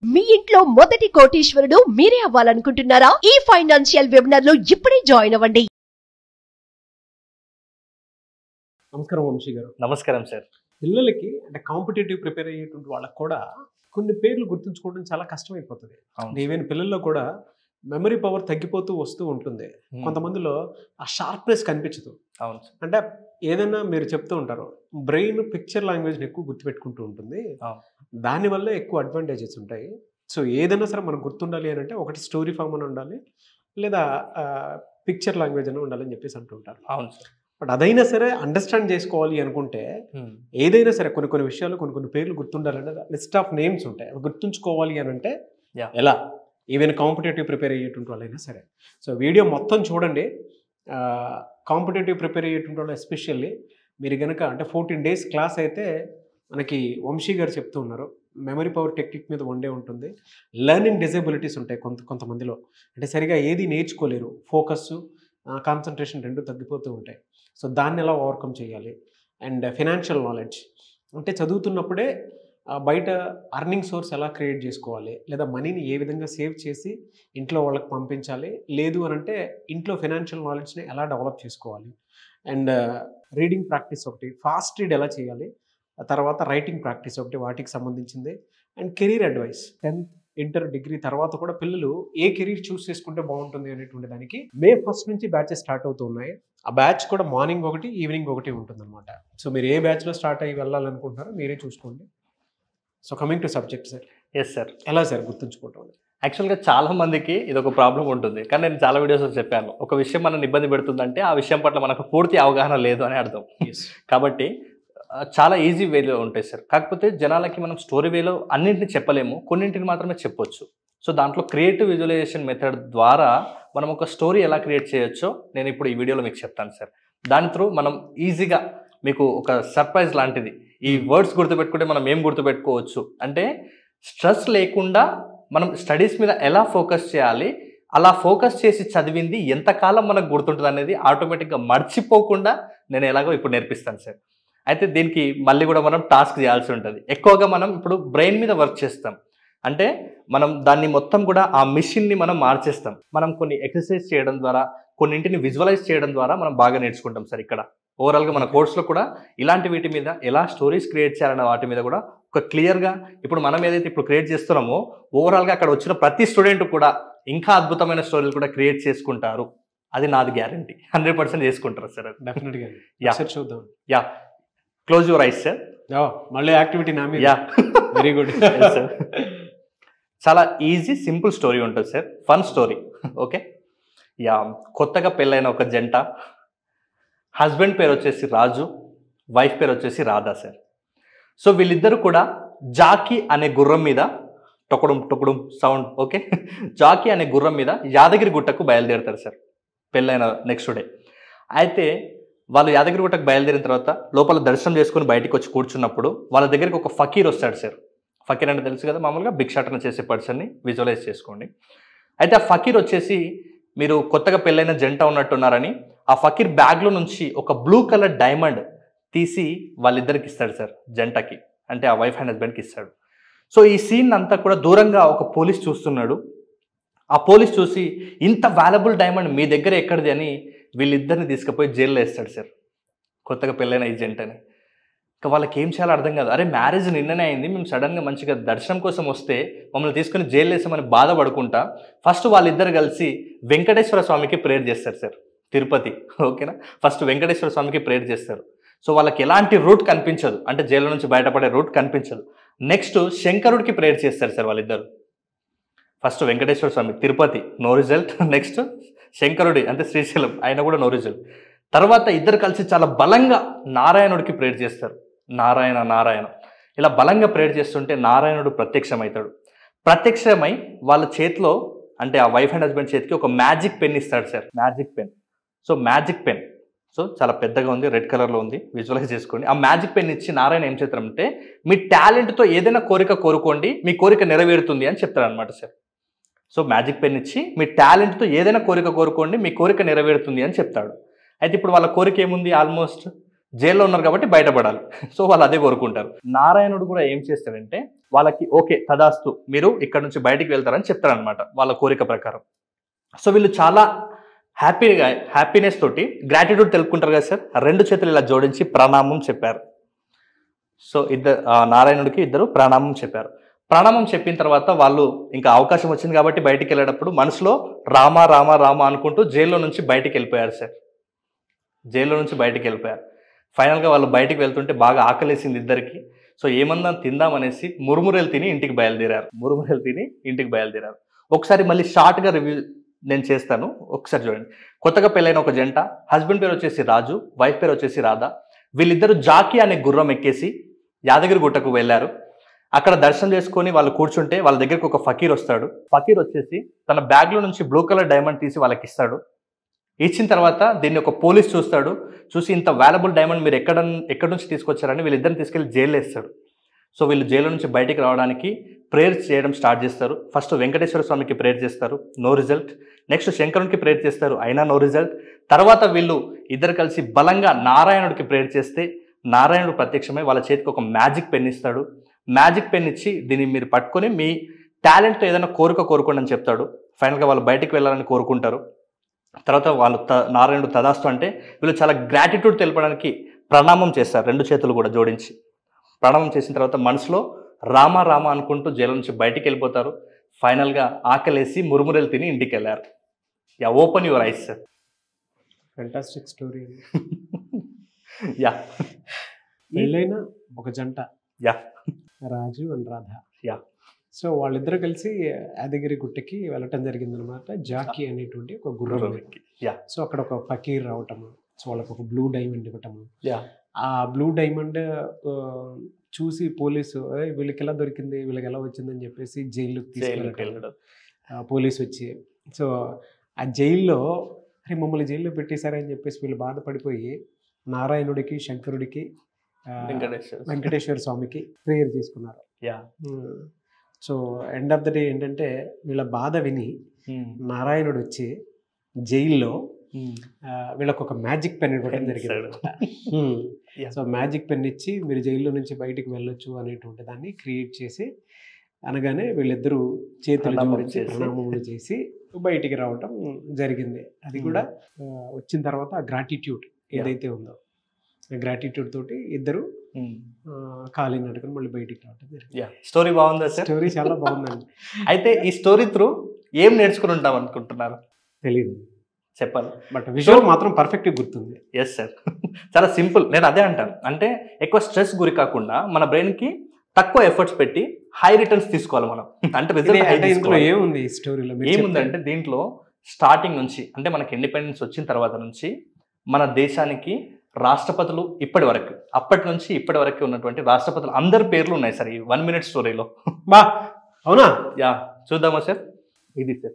మీ ఇంట్లో మొదటి కోటీశ్వరుడు మీరే అవ్వాలనుకుంటున్నారా ఈ ఫైనాన్షియల్ వెబినార్ లో ఇప్పుడే జాయిన్ అవ్వండి నమస్కారం వంశీ గారు నమస్కారం సార్ పిల్లలకి అంటే కాంపిటేటివ్ ప్రిపేర్ అయ్యేటువంటి వాళ్ళకి కూడా కొన్ని పేర్లు గుర్తుంచుకోవడం చాలా కష్టమైపోతుంది అవును. ఈవెన్ పిల్లల్లో కూడా మెమరీ పవర్ తగ్గిపోతూ వస్తూ ఉంటుంది Hmm. కొంతమందిలో ఆ షార్ప్నెస్ కనిపించదు అవును సార్ అంటే ఏదైనా మీరు చెప్తూ ఉంటారు బ్రెయిన్ పిక్చర్ లాంగ్వేజ్ని ఎక్కువ గుర్తుపెట్టుకుంటూ ఉంటుంది అవును. దానివల్ల ఎక్కువ అడ్వాంటేజెస్ ఉంటాయి సో ఏదైనా సరే మనకు గుర్తుండాలి అని అంటే ఒకటి స్టోరీ ఫామ్ అని ఉండాలి లేదా పిక్చర్ లాంగ్వేజ్ అని ఉండాలని చెప్పేసి అంటుంటారు అవును సార్ బట్ అదైనా సరే అండర్స్టాండ్ చేసుకోవాలి అనుకుంటే ఉమ్, ఏదైనా సరే కొన్ని కొన్ని విషయాలు కొన్ని కొన్ని పేర్లు గుర్తుండాలంటే లిస్ట్ ఆఫ్ నేమ్స్ ఉంటాయి అవి గుర్తుంచుకోవాలి అని అంటే Yeah. ఎలా ఈవెన్ కాంపిటేటివ్ ప్రిపేర్ అయ్యేటువంటి వాళ్ళైనా సరే సో వీడియో మొత్తం చూడండి కాంపిటేటివ్ ప్రిపేర్ అయ్యేటువంటి వాళ్ళు ఎస్పెషల్లీ మీరు కనుక అంటే ఫోర్టీన్ డేస్ క్లాస్ అయితే మనకి వంశీ గారు చెప్తూ ఉన్నారు మెమరీ పవర్ టెక్నిక్ మీద వన్ డే ఉంటుంది లెర్నింగ్ డిజబిలిటీస్ ఉంటాయి కొంత కొంతమందిలో అంటే సరిగా ఏది నేర్చుకోలేరు ఫోకస్ కాన్సన్ట్రేషన్ రెండు తగ్గిపోతూ ఉంటాయి సో దాన్ని ఎలా ఓవర్కమ్ చేయాలి అండ్ ఫినాన్షియల్ నాలెడ్జ్ అంటే చదువుతున్నప్పుడే ఆ, బయట అర్నింగ్ సోర్స్ ఎలా క్రియేట్ చేసుకోవాలి లేదా మనీని ఏ విధంగా సేవ్ చేసి ఇంట్లో వాళ్ళకి పంపించాలి లేదు అని అంటే ఇంట్లో ఫినాన్షియల్ నాలెడ్జ్ని ఎలా డెవలప్ చేసుకోవాలి అండ్ రీడింగ్ ప్రాక్టీస్ ఒకటి ఫాస్ట్ రీడ్ ఎలా చేయాలి ఆ తర్వాత రైటింగ్ ప్రాక్టీస్ ఒకటి వాటికి సంబంధించింది and career advice tenth inter degree తర్వాత కూడా పిల్లలు ఏ కెరీర్ చూస్ చేసుకుంటే బాగుంటుంది అనేటువంటి దానికి మే ఫస్ట్ నుంచి బ్యాచెస్ స్టార్ట్ అవుతూ ఉన్నాయి ఆ బ్యాచ్ కూడా మార్నింగ్ ఒకటి ఈవినింగ్ ఒకటి ఉంటుందన్నమాట సో మీరు ఏ బ్యాచ్లో స్టార్ట్ అయ్యి వెళ్ళాలనుకుంటున్నారో మీరే చూసుకోండి so coming to subject sir yes sir ఎలా సార్ గుర్తుంచుకోవటం యాక్చువల్గా చాలా మందికి ఇది ఒక ప్రాబ్లం ఉంటుంది కానీ నేను చాలా వీడియోస్లో చెప్పాను ఒక విషయం మనల్ని ఇబ్బంది పెడుతుందంటే ఆ విషయం పట్ల మనకు పూర్తి అవగాహన లేదు అని అర్థం ఎస్ కాబట్టి ఆ, చాలా ఈజీ వేలో ఉంటాయి సార్ కాకపోతే జనాలకి మనం స్టోరీ వేలో అన్నింటిని చెప్పలేము కొన్నింటిని మాత్రమే చెప్పొచ్చు సో దాంట్లో క్రియేటివ్ విజువలైజేషన్ మెథడ్ ద్వారా మనం ఒక స్టోరీ ఎలా క్రియేట్ చేయొచ్చో నేను ఇప్పుడు ఈ వీడియోలో మీకు చెప్తాను సార్ దాని త్రూ మనం ఈజీగా మీకు ఒక సర్ప్రైజ్ లాంటిది ఈ వర్డ్స్ గుర్తుపెట్టుకుంటే మనం ఏం గుర్తుపెట్టుకోవచ్చు అంటే స్ట్రెస్ లేకుండా మనం స్టడీస్ మీద ఎలా ఫోకస్ చేయాలి అలా ఫోకస్ చేసి చదివింది ఎంతకాలం మనకు గుర్తుంటుంది అనేది ఆటోమేటిక్గా మర్చిపోకుండా నేను ఎలాగో ఇప్పుడు నేర్పిస్తాను సార్ అయితే దీనికి మళ్ళీ కూడా మనం టాస్క్ చేయాల్సి ఉంటుంది ఎక్కువగా మనం ఇప్పుడు బ్రెయిన్ మీద వర్క్ చేస్తాం అంటే మనం దాన్ని మొత్తం కూడా ఆ మిషన్ని మనం మార్చేస్తాం మనం కొన్ని ఎక్సర్సైజ్ చేయడం ద్వారా కొన్నింటిని విజువలైజ్ చేయడం ద్వారా మనం బాగా నేర్చుకుంటాం సార్ ఇక్కడ ఓవరాల్గా మన కోర్సులో కూడా ఇలాంటి వీటి మీద ఎలా స్టోరీస్ క్రియేట్ చేయాలన్న వాటి మీద కూడా ఒక క్లియర్గా ఇప్పుడు మనం ఏదైతే ఇప్పుడు క్రియేట్ చేస్తున్నామో ఓవరాల్గా అక్కడ వచ్చిన ప్రతి స్టూడెంట్ కూడా ఇంకా అద్భుతమైన స్టోరీలు కూడా క్రియేట్ చేసుకుంటారు అది నాది గ్యారంటీ హండ్రెడ్ పర్సెంట్ చేసుకుంటారు సార్ అది డెఫినెట్గా Yeah. సార్ చూద్దాం yeah close your eyes sir Oh, మళ్ళీ యాక్టివిటీ నా మీద yeah very good Yes, sir. చాలా ఈజీ సింపుల్ స్టోరీ ఉంటుంది sir fun story okay yeah కొత్తగా పెళ్ళైన ఒక జంట హస్బెండ్ పేరు వచ్చేసి రాజు వైఫ్ పేరు వచ్చేసి రాధా సార్ సో వీళ్ళిద్దరు కూడా జాకీ అనే గుర్రం మీద టొకడం టొకడం సౌండ్ ఓకే జాకీ అనే గుర్రం మీద యాదగిరి గుట్టకు బయలుదేరుతారు సార్ పెళ్ళైన నెక్స్ట్ డే అయితే వాళ్ళు యాదగిరి గుట్టకు బయలుదేరిన తర్వాత లోపల దర్శనం చేసుకుని బయటికి వచ్చి కూర్చున్నప్పుడు వాళ్ళ దగ్గరికి ఒక ఫకీర్ వస్తాడు సార్ ఫకీర్ అంటే తెలుసు కదా మామూలుగా భిక్షాటన చేసే పర్సన్ని విజువలైజ్ చేసుకోండి అయితే ఆ ఫకీర్ వచ్చేసి మీరు కొత్తగా పెళ్ళైన జంట ఉన్నట్టున్నారని ఆ ఫకీర్ బ్యాగ్లో నుంచి ఒక బ్లూ కలర్ డైమండ్ తీసి వాళ్ళిద్దరికి ఇస్తాడు సార్ జంటకి అంటే ఆ వైఫ్ అండ్ హస్బెండ్కి ఇస్తాడు సో ఈ సీన్ అంతా కూడా దూరంగా ఒక పోలీస్ చూస్తున్నాడు ఆ పోలీస్ చూసి ఇంత వాల్యుబుల్ డైమండ్ మీ దగ్గర ఎక్కడిది అని వీళ్ళిద్దరిని తీసుకుపోయి జైల్లో వేస్తాడు సార్ కొత్తగా పెళ్ళైన ఈ జంటని ఇంకా వాళ్ళకి ఏం చేయాలో అర్థం కాదు అరే మ్యారేజ్ నిన్ననే అయింది మేము సడన్గా మంచిగా దర్శనం కోసం వస్తే మమ్మల్ని తీసుకుని జైలు వేసామని బాధపడుకుంటా ఫస్ట్ వాళ్ళిద్దరు కలిసి వెంకటేశ్వర స్వామికి ప్రేయర్ చేస్తారు సార్ తిరుపతి ఓకేనా ఫస్ట్ వెంకటేశ్వర స్వామికి ప్రేయర్ చేస్తారు సో వాళ్ళకి ఎలాంటి రూట్ కనిపించదు అంటే జైలు నుంచి బయటపడే రూట్ కనిపించదు నెక్స్ట్ శంకరుడికి ప్రేయర్ చేస్తారు సార్ వాళ్ళిద్దరు first Venkateswara Swamy Tirupati no result next శంకరుడి అంటే శ్రీశైలం ఆయన కూడా నో రిజల్ట్ తర్వాత ఇద్దరు కలిసి చాలా బలంగా నారాయణుడికి ప్రేయర్ చేస్తారు నారాయణ నారాయణ ఇలా బలంగా ప్రేయర్ చేస్తుంటే నారాయణుడు ప్రత్యక్షమవుతాడు ప్రత్యక్షమై వాళ్ళ చేతిలో అంటే ఆ వైఫ్ అండ్ హస్బెండ్ చేతికి ఒక మ్యాజిక్ పెన్ ఇస్తాడు sir magic pen so magic pen so చాలా పెద్దగా ఉంది రెడ్ కలర్లో ఉంది విజువలైజ్ చేసుకోండి ఆ మ్యాజిక్ పెన్ ఇచ్చి నారాయణ ఏం చేస్తారంటే మీ టాలెంట్తో ఏదైనా కోరిక కోరుకోండి మీ కోరిక నెరవేరుతుంది అని చెప్తారు అనమాట సార్ సో మ్యాజిక్ పెన్ ఇచ్చి మీ టాలెంట్తో ఏదైనా కోరిక కోరుకోండి మీ కోరిక నెరవేరుతుంది అని చెప్తాడు అయితే ఇప్పుడు వాళ్ళ కోరిక ఏముంది ఆల్మోస్ట్ జైల్లో ఉన్నారు కాబట్టి బయటపడాలి సో వాళ్ళు అదే కోరుకుంటారు నారాయణుడు కూడా ఏం చేస్తాడంటే వాళ్ళకి ఓకే తదాస్తు మీరు ఇక్కడ నుంచి బయటికి వెళ్తారని చెప్తారనమాట వాళ్ళ కోరిక ప్రకారం సో వీళ్ళు చాలా హ్యాపీగా హ్యాపీనెస్ తోటి గ్రాటిట్యూడ్ తెలుపుకుంటారు కదా సార్ రెండు చేతులు ఇలా జోడించి ప్రణామం చెప్పారు సో ఇద్దరు నారాయణుడికి ఇద్దరు ప్రణామం చెప్పారు ప్రణామం చెప్పిన తర్వాత వాళ్ళు ఇంకా అవకాశం వచ్చింది కాబట్టి బయటికి వెళ్ళేటప్పుడు మనసులో రామ రామ రామ అనుకుంటూ జైల్లో నుంచి బయటికి వెళ్ళిపోయారు సార్ జైల్లో నుంచి బయటికి వెళ్ళిపోయారు ఫైనల్గా వాళ్ళు బయటికి వెళ్తుంటే బాగా ఆకలేసింది ఇద్దరికి సో ఏమన్నా తిందామనేసి మురుమురేలు తిని ఇంటికి బయలుదేరారు మురుమురేలు తిని ఇంటికి బయలుదేరారు ఒకసారి మళ్ళీ షార్ట్గా రివ్యూ నేను చేస్తాను ఒకసారి చూడండి కొత్తగా పెళ్ళైన ఒక జంట హస్బెండ్ పేరు వచ్చేసి రాజు వైఫ్ పేరు వచ్చేసి రాధా వీళ్ళిద్దరు జాకీ అనే గుర్రం ఎక్కేసి యాదగిరి గుట్టకు వెళ్ళారు అక్కడ దర్శనం చేసుకొని వాళ్ళు కూర్చుంటే వాళ్ళ దగ్గరికి ఒక ఫకీర్ వస్తాడు ఫకీర్ వచ్చేసి తన బ్యాగ్లో నుంచి బ్లూ కలర్ డైమండ్ తీసి వాళ్ళకి ఇస్తాడు ఇచ్చిన తర్వాత దీన్ని ఒక పోలీస్ చూస్తాడు చూసి ఇంత వాల్యుబుల్ డైమండ్ మీరు ఎక్కడ ఎక్కడి నుంచి తీసుకొచ్చారని వీళ్ళిద్దరిని తీసుకెళ్లి జైలు వేస్తాడు సో వీళ్ళు జైలు నుంచి బయటికి రావడానికి ప్రేయర్స్ చేయడం స్టార్ట్ చేస్తారు ఫస్ట్ వెంకటేశ్వర స్వామికి ప్రేయర్ చేస్తారు నో రిజల్ట్ నెక్స్ట్ శంకరునికి ప్రేయర్ చేస్తారు అయినా నో రిజల్ట్ తర్వాత వీళ్ళు ఇద్దరు కలిసి బలంగా నారాయణుడికి ప్రేయర్ చేస్తే నారాయణుడు ప్రత్యక్షమై వాళ్ళ చేతికి ఒక మ్యాజిక్ పెన్ ఇస్తాడు మ్యాజిక్ పెన్ ఇచ్చి దీన్ని మీరు పట్టుకొని మీ టాలెంట్తో ఏదైనా కోరిక కోరుకోండి అని చెప్తాడు ఫైనల్గా వాళ్ళు బయటికి వెళ్ళాలని కోరుకుంటారు తర్వాత వాళ్ళు త నారాయణుడు తదాస్తు అంటే వీళ్ళు చాలా గ్రాటిట్యూడ్ తెలపడానికి ప్రణామం చేస్తారు రెండు చేతులు కూడా జోడించి ప్రణామం చేసిన తర్వాత మనసులో రామ రామ అనుకుంటూ జైలు నుంచి బయటికి వెళ్ళిపోతారు ఫైనల్గా ఆకలేసి మురుమురెలు తిని ఇంటికి వెళ్ళారు yeah open your eyes sir fantastic story yeah పెళ్ళైన ఒక జంట yeah Raju and Radha yeah so వాళ్ళిద్దరు కలిసి యాదగిరి గుట్టకి వెళ్ళటం జరిగిందనమాట జాకీ అనేటువంటి ఒక గుర్రం మీద. యా సో అక్కడ ఒక ఫకీర్ రావటము సో వాళ్ళకి ఒక బ్లూ డైమండ్ ఇవ్వటము యా ఆ బ్లూ డైమండ్ ఆ, చూసి పోలీసు "ఏయ్, వీళ్ళకి ఎలా దొరికింది వీళ్ళకి ఎలా వచ్చిందని చెప్పేసి జైలుకి జైలుకి తీసుకెళ్ళటం వెళ్ళడం ఆ, పోలీస్ వచ్చి సో ఆ జైల్లో అరే మమ్మల్ని జైల్లో పెట్టేశారని చెప్పేసి వీళ్ళు బాధపడిపోయి నారాయణుడికి శంకరుడికి ఆ, వెంకటేశ్వర వెంకటేశ్వర స్వామికి ప్రేయర్ చేసుకున్నారు yeah so end of the day ఏంటంటే వీళ్ళ బాధ విని నారాయణుడు వచ్చి జైల్లో ఆ, వీళ్ళకి ఒక మ్యాజిక్ పెన్ ఇవ్వడం జరిగింది Yeah. సో మ్యాజిక్ పెన్ ఇచ్చి మీరు జైల్లో నుంచి బయటికి వెళ్ళొచ్చు అనేటువంటి దాన్ని క్రియేట్ చేసి అనగానే వీళ్ళిద్దరూ చేతులు ప్రణామం జోడించి చేసి. ప్రణామములు చేసి బయటికి రావటం జరిగింది అది కూడా ఆ, వచ్చిన తర్వాత ఆ గ్రాటిట్యూడ్ ఏదైతే ఉందో ఆ గ్రాటిట్యూడ్ తోటి ఇద్దరు ఆ, ఖాళీ నడుకుని మళ్ళీ బయటికి రావటం జరిగింది యా స్టోరీ బాగుందా సార్ స్టోరీ చాలా బాగుందండి అయితే ఈ స్టోరీ త్రూ ఏం నేర్చుకుని ఉంటాం అనుకుంటున్నారు తెలియదు చెప్పాలి బట్ విజువల్ మాత్రం పర్ఫెక్ట్ గుర్తుంది ఎస్ సార్ చాలా సింపుల్ నేను అదే అంటాను అంటే ఎక్కువ స్ట్రెస్ గురి కాకుండా మన బ్రెయిన్కి తక్కువ ఎఫర్ట్స్ పెట్టి హై రిటర్న్స్ తీసుకోవాలి మనం అంటే ఇది రిజల్ట్ హై అంటే ఇందులో ఏముంది ఈ స్టోరీలో మీరు ఏముందంటే దీంట్లో స్టార్టింగ్ నుంచి అంటే మనకి ఇండిపెండెన్స్ వచ్చిన తర్వాత నుంచి మన దేశానికి రాష్ట్రపతులు ఇప్పటి వరకు అప్పటి నుంచి ఇప్పటి వరకు ఉన్నటువంటి రాష్ట్రపతులు అందరి పేర్లు ఉన్నాయి సార్ ఈ వన్ మినిట్ స్టోరీలో బా అవునా యా చూద్దామా సార్ ఇది సార్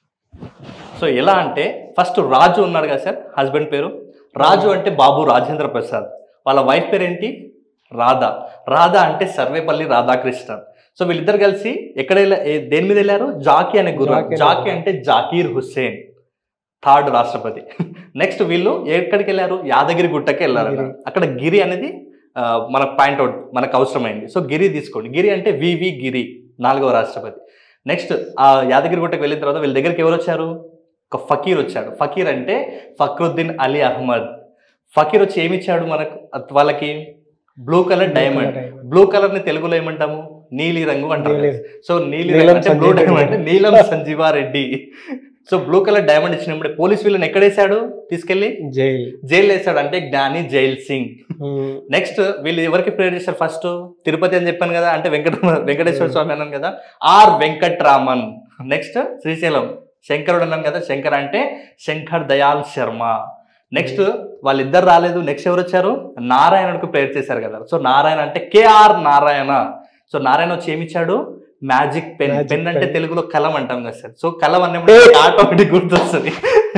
సో ఎలా అంటే ఫస్ట్ రాజు ఉన్నాడు కదా సార్ హస్బెండ్ పేరు రాజు అంటే బాబు రాజేంద్ర ప్రసాద్ వాళ్ళ వైఫ్ పేరు ఏంటి రాధా రాధా అంటే సర్వేపల్లి రాధాకృష్ణ సో వీళ్ళిద్దరు కలిసి ఎక్కడ వెళ్ళా- ఏ- దేని మీద వెళ్ళారు జాకీ అనే గుర్రం జాకీ అనే జాకీ గుర్రం. అంటే జాకీర్ హుస్సేన్ థర్డ్ రాష్ట్రపతి నెక్స్ట్ వీళ్ళు ఎక్కడికి వెళ్ళారు యాదగిరి గుట్టకి వెళ్ళారు గిరి. అక్కడ గిరి అనేది ఆ, మనకు పాయింట్ అవుట్ మనకు అవసరమైంది సో గిరి తీసుకోండి గిరి అంటే వివి గిరి నాలుగవ రాష్ట్రపతి నెక్స్ట్ ఆ యాదగిరి గుట్టకి వెళ్ళిన తర్వాత వీళ్ళ దగ్గరికి ఎవరు వచ్చారు ఒక ఫకీర్ వచ్చాడు ఫకీర్ అంటే ఫక్రుద్దీన్ అలీ అహ్మద్ ఫకీర్ వచ్చి ఏమి ఇచ్చాడు మనకు అత్- వాళ్ళకి blue colour diamond blue colour ని తెలుగులో ఏమంటాము నీలి రంగు అంటారు నీలి. సో నీలి నీలం రంగు అంటే బ్లూ సంజీవ డైమండ్ రెడ్డి. అంటే Neelam Sanjiva Reddy so blue colour diamond ఇచ్చినప్పుడు పోలీస్ వీళ్ళని ఎక్కడేశాడు తీసుకెళ్లి జైల్ జైలు వేసాడు అంటే జ్ఞాని జైల్ సింగ్ నెక్స్ట్ వీళ్ళు ఎవరికి ప్రేయర్ చేశారు ఫస్ట్ తిరుపతి అని చెప్పాను కదా అంటే వెంకట వెంకటేశ్వర స్వామి అన్నాను కదా ఆర్ వెంకట్రామన్ నెక్స్ట్ శ్రీశైలం శంకరుడు అన్నాను కదా శంకర్ అంటే శంకర్ దయాల్ శర్మ నెక్స్ట్ వాళ్ళిద్దరు రాలేదు నెక్స్ట్ ఎవరు వచ్చారు నారాయణుడికి ప్రేయర్ చేశారు కదా సో నారాయణ అంటే కేఆర్ నారాయణ సో నారాయణ వచ్చి ఏమిచ్చాడు మ్యాజిక్ పెన్ Magic పెన్ అంటే pen. తెలుగులో కలం అంటాం కదా సార్ సో కలం అన్నప్పుడు ఆటోమేటిక్ గుర్తొస్తుంది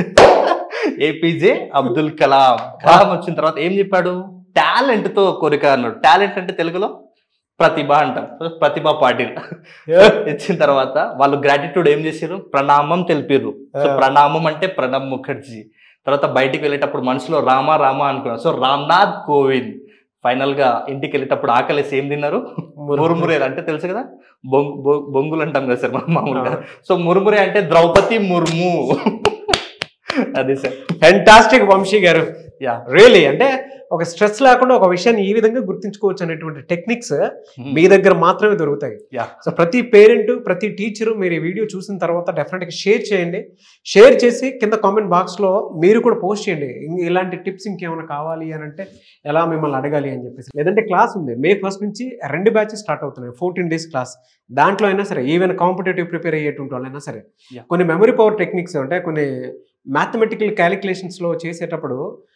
ఏపీజే అబ్దుల్ కలాం కలాం వచ్చిన తర్వాత ఏం చెప్పాడు టాలెంట్ తో కోరిక అన్నాడు టాలెంట్ అంటే తెలుగులో ప్రతిభ అంటాం సో ప్రతిభ పాటిల్ ఇచ్చిన తర్వాత వాళ్ళు గ్రాటిట్యూడ్ ఏం చేసారు ప్రణామం తెలిపారు సో ఆ. ప్రణామం అంటే ప్రణబ్ ముఖర్జీ తర్వాత బయటికి వెళ్ళేటప్పుడు మనసులో రామా రామా అనుకున్నాను సో రామ్నాథ్ కోవింద్ ఫైనల్ గా ఇంటికి వెళ్ళేటప్పుడు ఆకలేసి ఏం తిన్నారు మురుమురేలు అంటే తెలుసు కదా బొంగు బొ- బొంగులు అంటాం కదా సార్ మనం మామూలుగా సో మురుమురే అంటే ద్రౌపది ముర్ము అది సార్ ఫెంటాస్టిక్ వంశీ గారు యా రియలీ అంటే ఒక స్ట్రెస్ లేకుండా ఒక విషయాన్ని ఈ విధంగా గుర్తించుకోవచ్చు అనేటువంటి టెక్నిక్స్ మీ దగ్గర మాత్రమే దొరుకుతాయి యా సో ప్రతి పేరెంట్ ప్రతి టీచరు మీరు ఈ వీడియో చూసిన తర్వాత డెఫినెట్గా షేర్ చేయండి షేర్ చేసి కింద కామెంట్ బాక్స్లో మీరు కూడా పోస్ట్ చేయండి ఇం- ఇలాంటి టిప్స్ ఇంకేమైనా కావాలి అని అంటే ఎలా మిమ్మల్ని అడగాలి అని చెప్పేసి లేదంటే క్లాస్ ఉంది మే ఫస్ట్ నుంచి రెండు బ్యాచెస్ స్టార్ట్ అవుతున్నాయి ఫోర్టీన్ డేస్ క్లాస్ దాంట్లో అయినా సరే ఈవెన్ కాంపిటేటివ్ ప్రిపేర్ అయ్యేటువంటి వాళ్ళైనా సరే Yeah. కొన్ని మెమరీ పవర్ టెక్నిక్స్ అంటే కొన్ని మ్యాథమెటికల్ క్యాలిక్యులేషన్స్లో చేసేటప్పుడు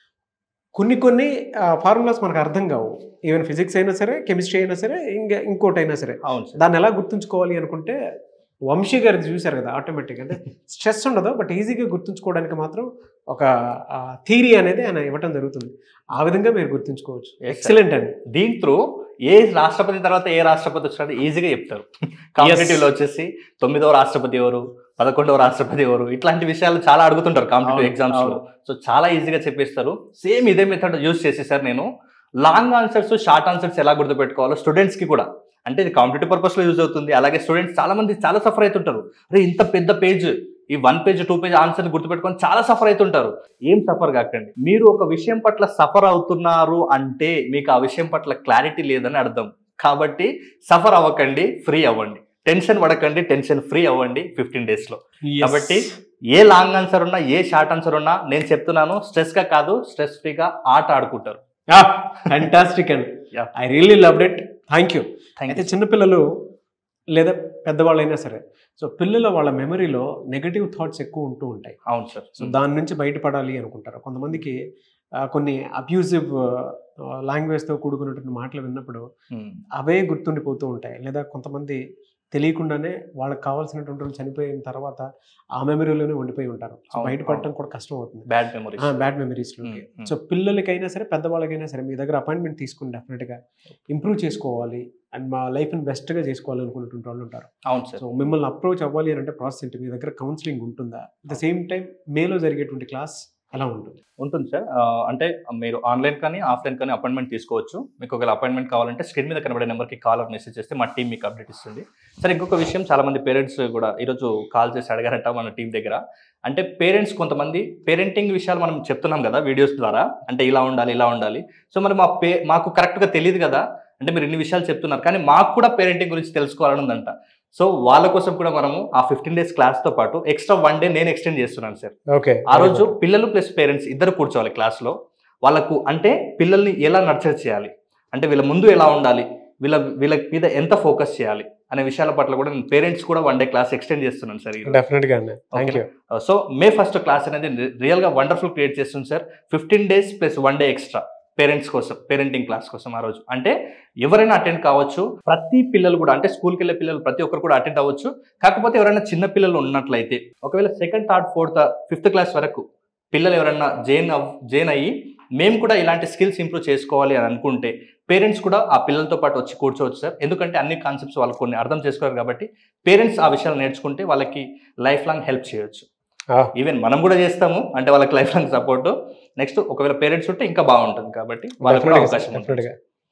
కొన్ని కొన్ని ఫార్ములాస్ మనకు అర్థం కావు ఈవెన్ ఫిజిక్స్ అయినా సరే కెమిస్ట్రీ అయినా సరే ఇంకా ఇంకోటి అయినా సరే అవును సార్ దాన్ని ఎలా గుర్తుంచుకోవాలి అనుకుంటే వంశీ గారి చూశారు కదా ఆటోమేటిక్ అంటే స్ట్రెస్ ఉండదు బట్ ఈజీగా గుర్తుంచుకోవడానికి మాత్రం ఒక థీరీ అనేది ఆయన ఇవ్వటం జరుగుతుంది ఆ విధంగా మీరు గుర్తుంచుకోవచ్చు Yes, sir. ఎక్సలెంట్ అండి దీని త్రూ ఏ రాష్ట్రపతి తర్వాత ఏ రాష్ట్రపతి వచ్చినట్టు ఈజీగా చెప్తారు కాంపిటేటివ్ లో వచ్చేసి తొమ్మిదవ రాష్ట్రపతి ఎవరు పదకొండవ రాష్ట్రపతి ఎవరు ఇట్లాంటి విషయాలు చాలా అడుగుతుంటారు కాంపిటేటివ్ అవును, ఎగ్జామ్స్ లో అవును. సో చాలా ఈజీగా చెప్పేస్తారు సేమ్ ఇదే మెథడ్ యూస్ చేసేసారు నేను లాంగ్ ఆన్సర్స్ షార్ట్ ఆన్సర్స్ ఎలా గుర్తుపెట్టుకోవాలో స్టూడెంట్స్ కి కూడా అంటే ఇది కాంపిటేటివ్ పర్పస్ లో యూజ్ అవుతుంది అలాగే స్టూడెంట్స్ చాలా మంది చాలా సఫర్ అవుతుంటారు అరే ఇంత పెద్ద పేజ్ ఈ one page two page answer గుర్తుపెట్టుకొని చాలా సఫర్ అవుతుంటారు ఏం సఫర్ కాకండి మీరు ఒక విషయం పట్ల సఫర్ అవుతున్నారు అంటే మీకు ఆ విషయం పట్ల క్లారిటీ లేదని అర్థం కాబట్టి సఫర్ అవ్వకండి ఫ్రీ అవ్వండి టెన్షన్ పడకండి టెన్షన్ ఫ్రీ అవ్వండి ఫిఫ్టీన్ డేస్ లో కాబట్టి ఏ లాంగ్ ఆన్సర్ ఉన్నా ఏ షార్ట్ ఆన్సర్ ఉన్నా నేను చెప్తున్నాను స్ట్రెస్ గా కాదు స్ట్రెస్ ఫ్రీగా ఆట ఆడుకుంటారు ఫ్యాంటాస్టిక్ అండి Yeah. I really loved it thank you thank అయితే చిన్నపిల్లలు లేదా పెద్దవాళ్ళైనా సరే సో పిల్లల వాళ్ళ మెమరీలో నెగటివ్ థాట్స్ ఎక్కువ ఉంటూ ఉంటాయి అవును సార్ సో దాని నుంచి బయటపడాలి అనుకుంటారు కొంతమందికి ఆ, కొన్ని అబ్యూజివ్ లాంగ్వేజ్తో కూడుకున్నటువంటి మాటలు విన్నప్పుడు అవే గుర్తుండిపోతూ ఉంటాయి లేదా కొంతమంది తెలియకుండానే వాళ్ళకి కావాల్సినటువంటి వాళ్ళు చనిపోయిన తర్వాత ఆ మెమరీలోనే ఉండిపోయి ఉంటారు సో అవును, బయటపడటం కూడా కష్టం అవుతుంది బ్యాడ్ మెమరీస్ బ్యాడ్ మెమరీస్లో సో పిల్లలకైనా సరే పెద్దవాళ్ళకైనా సరే మీ దగ్గర అపాయింట్మెంట్ తీసుకుని డెఫినెట్గా ఇంప్రూవ్ చేసుకోవాలి అండ్ మా లైఫ్ని బెస్ట్గా చేసుకోవాలి అనుకున్నటువంటి వాళ్ళు ఉంటారు అవును సార్ సో మిమ్మల్ని అప్రోచ్ అవ్వాలి అని అంటే ప్రాసెస్ ఏంటి మీ దగ్గర కౌన్సిలింగ్ ఉంటుందా అట్ ద సేమ్ టైం మేలో జరిగేటువంటి క్లాస్ ఎలా ఉంటుంది ఉంటుంది సార్ ఆ, అంటే మీరు ఆన్లైన్ కానీ ఆఫ్లైన్ కానీ అపాయింట్మెంట్ తీసుకోవచ్చు మీకు ఒకవేళ అపాయింట్మెంట్ కావాలంటే స్క్రీన్ మీద కనబడే నెంబర్కి కాల్ ఆర్ మెసేజ్ చేస్తే మా టీం మీకు అప్డేట్ ఇస్తుంది సార్ ఇంకొక విషయం చాలా మంది పేరెంట్స్ కూడా ఈరోజు కాల్ చేసి అడిగారట మన టీం దగ్గర అంటే పేరెంట్స్ కొంతమంది పేరెంటింగ్ విషయాలు మనం చెప్తున్నాం కదా వీడియోస్ ద్వారా అంటే ఇలా ఉండాలి ఇలా ఉండాలి సో మరి మా పే మాకు కరెక్ట్గా తెలియదు కదా అంటే మీరు ఇన్ని విషయాలు చెప్తున్నారు కానీ మాకు కూడా పేరెంటింగ్ గురించి తెలుసుకోవాలని ఉందంట సో వాళ్ళ కోసం కూడా మనము ఆ ఫిఫ్టీన్ డేస్ క్లాస్తో పాటు ఎక్స్ట్రా వన్ డే నేను ఎక్స్టెండ్ చేస్తున్నాను సార్ ఓకే ఆ రోజు పిల్లలు ప్లస్ పేరెంట్స్ ఇద్దరు కూర్చోవాలి క్లాస్లో వాళ్ళకు అంటే పిల్లల్ని ఎలా నర్చర్ చేయాలి అంటే వీళ్ళ ముందు ఎలా ఉండాలి వీళ్ళ వీళ్ళ మీద ఎంత ఫోకస్ చేయాలి అనే విషయాల పట్ల కూడా నేను పేరెంట్స్ కూడా వన్ డే క్లాస్ ఎక్స్టెండ్ చేస్తున్నాను సార్ ఈరోజు. డెఫినెట్గా అండి thank you so May first class అనేది రియల్గా వండర్ఫుల్ క్రియేట్ చేస్తుంది sir fifteen days plus one day extra parents కోసం పేరెంటింగ్ క్లాస్ కోసం ఆ రోజు అంటే ఎవరైనా అటెండ్ కావచ్చు ప్రతి పిల్లలు కూడా అంటే స్కూల్కి వెళ్ళే పిల్లలు ప్రతి ఒక్కరు కూడా అటెండ్ అవ్వచ్చు కాకపోతే ఎవరైనా చిన్న పిల్లలు ఉన్నట్లయితే ఒకవేళ second third fourth fifth class వరకు పిల్లలు ఎవరైనా జైన్ అవ్ జైన్ అయ్యి మేము కూడా ఇలాంటి స్కిల్స్ ఇంప్రూవ్ చేసుకోవాలి అని అనుకుంటే పేరెంట్స్ కూడా ఆ పిల్లలతో పాటు వచ్చి కూర్చోవచ్చు సార్ ఎందుకంటే అన్ని కాన్సెప్ట్స్ వాళ్ళు కొన్ని అర్థం చేసుకోరు కాబట్టి పేరెంట్స్ ఆ విషయాలు నేర్చుకుంటే వాళ్ళకి లైఫ్ లాంగ్ హెల్ప్ చేయొచ్చు ఈవెన్ మనం కూడా చేస్తాము అంటే వాళ్ళకి లైఫ్ లాంగ్ సపోర్ట్ నెక్స్ట్ ఒకవేళ పేరెంట్స్ ఉంటే ఇంకా బాగుంటుంది కాబట్టి వాళ్ళకి కూడా అవకాశం ఉంటుంది. డెఫినెట్గా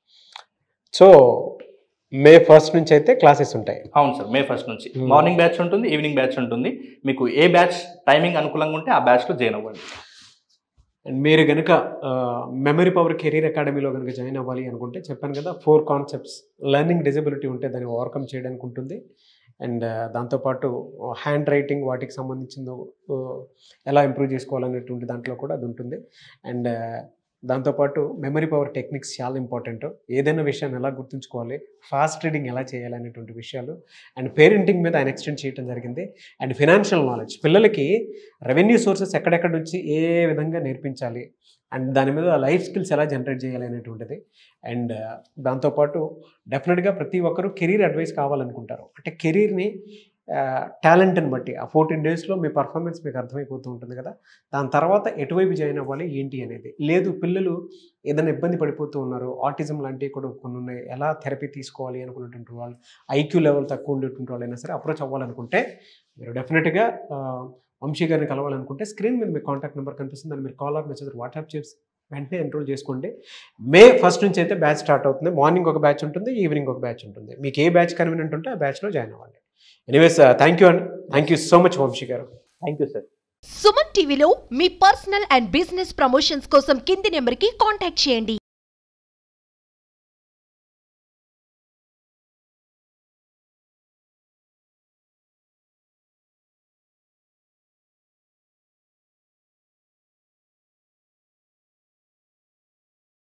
సో మే ఫస్ట్ నుంచి అయితే క్లాసెస్ ఉంటాయి అవును సార్ మే ఫస్ట్ నుంచి Hmm. మార్నింగ్ బ్యాచ్ ఉంటుంది ఈవినింగ్ బ్యాచ్ ఉంటుంది మీకు ఏ బ్యాచ్ టైమింగ్ అనుకూలంగా ఉంటే ఆ బ్యాచ్లో జాయిన్ అవ్వండి అండ్ మీరు కనుక మెమరీ పవర్ కెరీర్ అకాడమీలో కనుక జాయిన్ అవ్వాలి అనుకుంటే చెప్పాను కదా ఫోర్ కాన్సెప్ట్స్ లెర్నింగ్ డిజబిలిటీ ఉంటే దాన్ని ఓవర్కమ్ చేయడానికి ఉంటుంది అండ్ దాంతోపాటు హ్యాండ్ రైటింగ్ వాటికి సంబంధించిందో uh, ఎలా ఇంప్రూవ్ చేసుకోవాలనేటువంటి దాంట్లో కూడా అది ఉంటుంది అండ్ దాంతోపాటు మెమరీ పవర్ టెక్నిక్స్ చాలా ఇంపార్టెంట్ ఏదైనా విషయాన్ని ఎలా గుర్తుంచుకోవాలి ఫాస్ట్ రీడింగ్ ఎలా చేయాలి అనేటువంటి విషయాలు అండ్ పేరెంటింగ్ మీద ఆయన ఎక్స్టెండ్ చేయడం జరిగింది అండ్ ఫినాన్షియల్ నాలెడ్జ్ పిల్లలకి రెవెన్యూ సోర్సెస్ ఎక్కడెక్కడ నుంచి ఏ విధంగా నేర్పించాలి అండ్ దాని మీద లైఫ్ స్కిల్స్ ఎలా జనరేట్ చేయాలి అనేటువంటిది అండ్ దాంతోపాటు డెఫినెట్గా ప్రతి ఒక్కరూ కెరీర్ అడ్వైస్ కావాలనుకుంటారు అంటే కెరీర్ని టాలెంట్ని బట్టి ఆ ఫోర్టీన్ డేస్లో మీ పర్ఫార్మెన్స్ మీకు అర్థమైపోతూ ఉంటుంది కదా దాని తర్వాత ఎటువైపు జాయిన్ అవ్వాలి ఏంటి అనేది లేదు పిల్లలు ఏదైనా ఇబ్బంది పడిపోతూ ఉన్నారు ఆటిజం లాంటివి కూడా కొన్ని ఉన్నాయి ఎలా థెరపీ తీసుకోవాలి అనుకున్నటువంటి వాళ్ళు ఐక్యూ లెవెల్ తక్కువ ఉండేటువంటి వాళ్ళైనా సరే అప్రోచ్ అవ్వాలనుకుంటే మీరు డెఫినెట్గా వంశీ గారిని కలవాలనుకుంటే స్క్రీన్ మీద మీ కాంటాక్ట్ నెంబర్ కనిపిస్తుంది దాన్ని మీరు కాల్ ఆర్ మెసేజ్ వాట్సాప్ చేసి వెంటనే ఎన్రోల్ చేసుకోండి మే ఫస్ట్ నుంచి అయితే బ్యాచ్ స్టార్ట్ అవుతుంది మార్నింగ్ ఒక బ్యాచ్ ఉంటుంది ఈవినింగ్ ఒక బ్యాచ్ ఉంటుంది మీకు ఏ బ్యాచ్ కన్వీనియంట్ ఉంటే ఆ బ్యాచ్లో జాయిన్ అవ్వండి ఎనీవేస్ థ్యాంక్ యూ అండి thank you so much Vamsi garu thank you sir Suman టీవీలో మీ పర్సనల్ అండ్ బిజినెస్ ప్రమోషన్స్ కోసం కింది నెంబర్కి కాంటాక్ట్ చేయండి